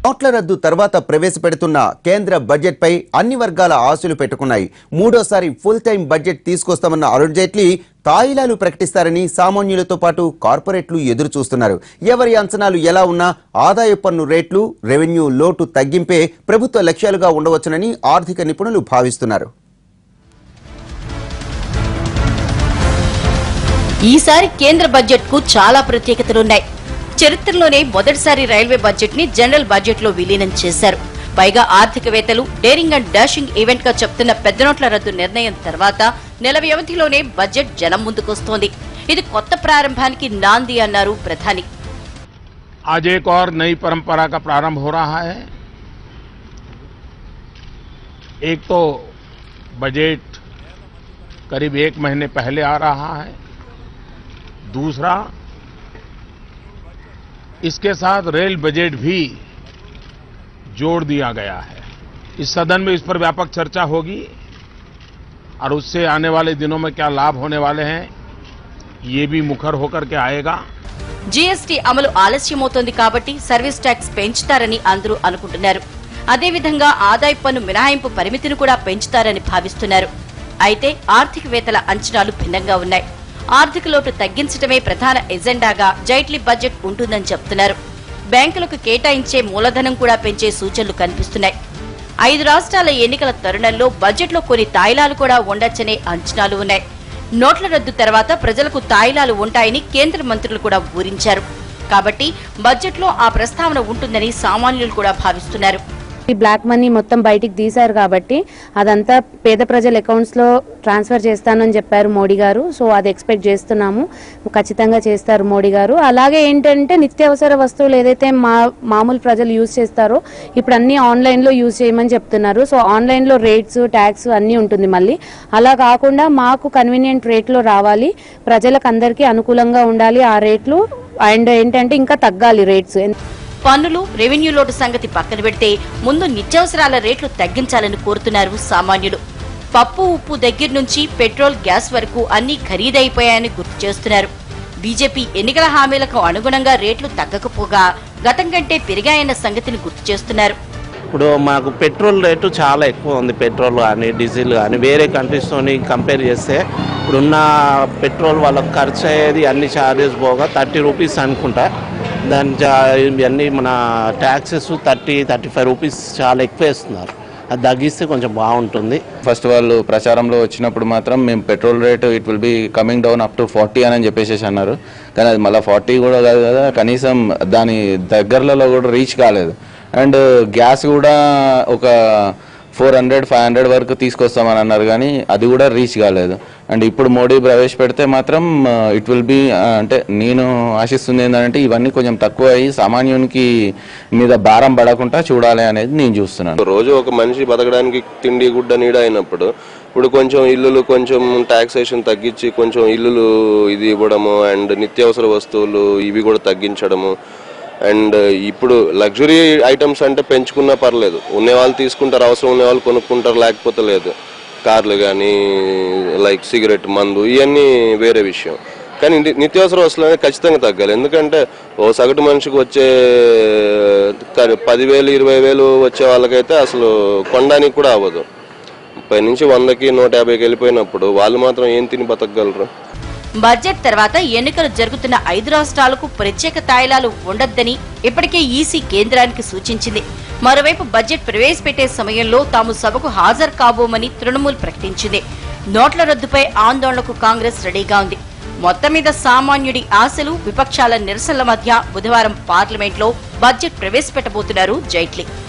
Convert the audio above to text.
నోట్ల రద్దు తర్వాత ప్రవేశపెడుతున్న కేంద్ర బడ్జెట్పై అన్ని వర్గాల ఆశలు పెట్టుకున్నాయి మూడోసారి ఫుల్ టైం బడ్జెట్ తీసుకొస్తామన్న అరుణ్ జైట్లీ తాయిలాలు ప్రకటిస్తారని సామాన్యులతో పాటు కార్పొరేట్లు ఎదురు చూస్తున్నారు ఎవరి అంచనాలు ఎలా ఉన్నా ఆదాయ పన్ను రేట్లు రెవెన్యూ లోటు తగ్గింపే ప్రభుత్వ లక్ష్యాలుగా ఉండవచ్చునని ఆర్థిక నిపుణులు భావిస్తున్నారు ఈసారి కేంద్ర బడ్జెట్ కు చాలా ప్రత్యేకతలున్నాయి చరిత్రలోనే మొదటిసారి రైల్వే బడ్జెట్ ని జనరల్ బడ్జెట్ లో విలీనం చేశారు పైగా ఆర్థికవేత్తలు డేరింగ్ అండ్ డాషింగ్ ఈవెంట్ గా చెప్తున్న పెద్ద నోట్ల రద్దు నిర్ణయం తర్వాత నెల వ్యవధిలోనే బడ్జెట్ జనం ముందుకొస్తోంది ఇది కొత్త ప్రారంభానికి నాంది అన్నారు ప్రధాని आज एक और नई परंपरा का प्रारंभ हो रहा है एक तो बजट करीब एक महीने पहले आ रहा है दूसरा इसके साथ रेल बजट भी जोड़ दिया गया है इस सदन में इस पर व्यापक चर्चा होगी और उससे आने वाले दिनों में क्या लाभ होने वाले हैं ये भी मुखर होकर के आएगा జీఎస్టీ అమలు ఆలస్యమవుతోంది కాబట్టి సర్వీస్ ట్యాక్స్ పెంచుతారని అందరూ అనుకుంటున్నారు అదేవిధంగా ఆదాయ పన్ను మినహాయింపు పరిమితిని కూడా పెంచుతారని భావిస్తున్నారు అయితే ఆర్థికవేత్తల అంచనాలు భిన్నంగా ఉన్నాయి ఆర్థిక లోటు తగ్గించడమే ప్రధాన ఎజెండాగా జైట్లీ బడ్జెట్ ఉంటుందని చెప్తున్నారు బ్యాంకులకు కేటాయించే మూలధనం కూడా పెంచే సూచనలు కనిపిస్తున్నాయి ఐదు రాష్ట్రాల ఎన్నికల తరుణంలో బడ్జెట్లో కొన్ని తాయిలాలు కూడా ఉండొచ్చనే అంచనాలు ఉన్నాయి నోట్ల రద్దు తర్వాత ప్రజలకు తాయిలాలు ఉంటాయని కేంద్ర మంత్రులు కూడా ఊరించారు కాబట్టి బడ్జెట్లో ఆ ప్రస్తావన ఉంటుందని సామాన్యులు కూడా భావిస్తున్నారు ఈ బ్లాక్ మనీ మొత్తం బయటికి తీశారు కాబట్టి అదంతా పేద ప్రజల అకౌంట్స్ లో ట్రాన్స్ఫర్ చేస్తానని చెప్పారు మోడీ గారు సో అది ఎక్స్పెక్ట్ చేస్తున్నాము ఖచ్చితంగా చేస్తారు మోడీ గారు అలాగే ఏంటంటే నిత్యావసర వస్తువులు ఏదైతే మా మామూలు ప్రజలు యూజ్ చేస్తారో ఇప్పుడు అన్ని ఆన్లైన్ లో యూజ్ చేయమని చెప్తున్నారు సో ఆన్లైన్ లో రేట్స్ ట్యాక్స్ అన్నీ ఉంటుంది మళ్ళీ అలా కాకుండా మాకు కన్వీనియంట్ రేట్లో రావాలి ప్రజలకు అందరికీ అనుకూలంగా ఉండాలి ఆ రేట్లు అండ్ ఏంటంటే ఇంకా తగ్గాలి రేట్స్ పన్నులు రెవెన్యూ లోటు సంగతి పక్కన పెడితే ముందు నిత్యావసరాల రేట్లు తగ్గించాలని కోరుతున్నారు సామాన్యులు పప్పు ఉప్పు దగ్గర నుంచి పెట్రోల్ గ్యాస్ వరకు అన్ని ఖరీదైపోయాయని గుర్తు చేస్తున్నారు బీజేపీ ఎన్నికల హామీలకు అనుగుణంగా రేట్లు తగ్గకపోగా గతం కంటే పెరిగాయన్న సంగతిని గుర్తు చేస్తున్నారు ఇప్పుడు మాకు పెట్రోల్ రేటు చాలా ఎక్కువ ఉంది పెట్రోల్ కానీ డీజిల్ కానీ వేరే కంట్రీస్తోని కంపేర్ చేస్తే ఇప్పుడున్న పెట్రోల్ వాళ్ళకి ఖర్చు అయ్యేది అన్ని ఛార్జెస్ పోగా థర్టీ రూపీస్ అనుకుంటా దాని చా- ఇవన్నీ మన taxes thirty thirty five rupees చాలా ఎక్కువ వేస్తున్నారు అది తగ్గిస్తే కొంచెం బాగుంటుంది ఫస్ట్ వాళ్ళు ప్రచారంలో వచ్చినప్పుడు మాత్రం మేము petrol rate it will be coming down up to forty అని చెప్పేసి అన్నారు కానీ అది మళ్ళీ ఫార్టీ కూడా కాదు కదా కనీసం దాని దగ్గరలలో కూడా రీచ్ కాలేదు అండ్ గ్యాస్ కూడా ఒక ఫోర్ హండ్రెడ్ ఫైవ్ హండ్రెడ్ వరకు తీసుకొస్తామని అన్నారు కానీ అది కూడా రీచ్ కాలేదు అండ్ ఇప్పుడు మోడీ ప్రవేశపెడితే మాత్రం ఇట్ విల్ బి అంటే నేను ఆశిస్తుంది ఏంటంటే ఇవన్నీ కొంచెం తక్కువ అయ్యి సామాన్యునికి మీద భారం పడకుండా చూడాలి అనేది నేను చూస్తున్నాను రోజు ఒక మనిషి బతకడానికి తిండి గుడ్డ నీడ అయినప్పుడు ఇప్పుడు కొంచెం ఇల్లులు కొంచెం టాక్సేషన్ తగ్గించి కొంచెం ఇల్లులు ఇది ఇవ్వడము అండ్ నిత్యావసర వస్తువులు ఇవి కూడా తగ్గించడము అండ్ ఇప్పుడు లగ్జరీ ఐటమ్స్ అంటే పెంచుకున్నా పర్లేదు ఉన్నవాళ్ళు తీసుకుంటారు అవసరం ఉన్న వాళ్ళు కొనుక్కుంటారు లేకపోతే లేదు కార్లు కానీ లైక్ సిగరెట్ మందు ఇవన్నీ వేరే విషయం కానీ ని- నిత్యావసర వస్తువులు అనేది ఖచ్చితంగా తగ్గాలి ఎందుకంటే ఓ సగటు మనిషికి వచ్చే క- పదివేలు ఇరవై వేలు వచ్చే వాళ్ళకైతే అసలు కొనడానికి కూడా అవ్వదు ముప్పై నుంచి వందకి నూట యాభైకి వెళ్ళిపోయినప్పుడు వాళ్ళు మాత్రం ఏం తిని బతకగలరు బడ్జెట్ తర్వాత ఎన్నికలు జరుగుతున్న ఐదు రాష్ట్రాలకు ప్రత్యేక తాయిలాలు ఉండొద్దని ఇప్పటికే ఈసీ కేంద్రానికి సూచించింది మరోవైపు బడ్జెట్ ప్రవేశపెట్టే సమయంలో తాము సభకు హాజరు కాబోమని తృణమూల్ ప్రకటించింది నోట్ల రద్దుపై ఆందోళనకు కాంగ్రెస్ రెడీగా ఉంది మొత్తం మీద సామాన్యుడి ఆశలు విపక్షాల నిరసనల మధ్య బుధవారం పార్లమెంట్లో బడ్జెట్ ప్రవేశపెట్టబోతున్నారు జైట్లీ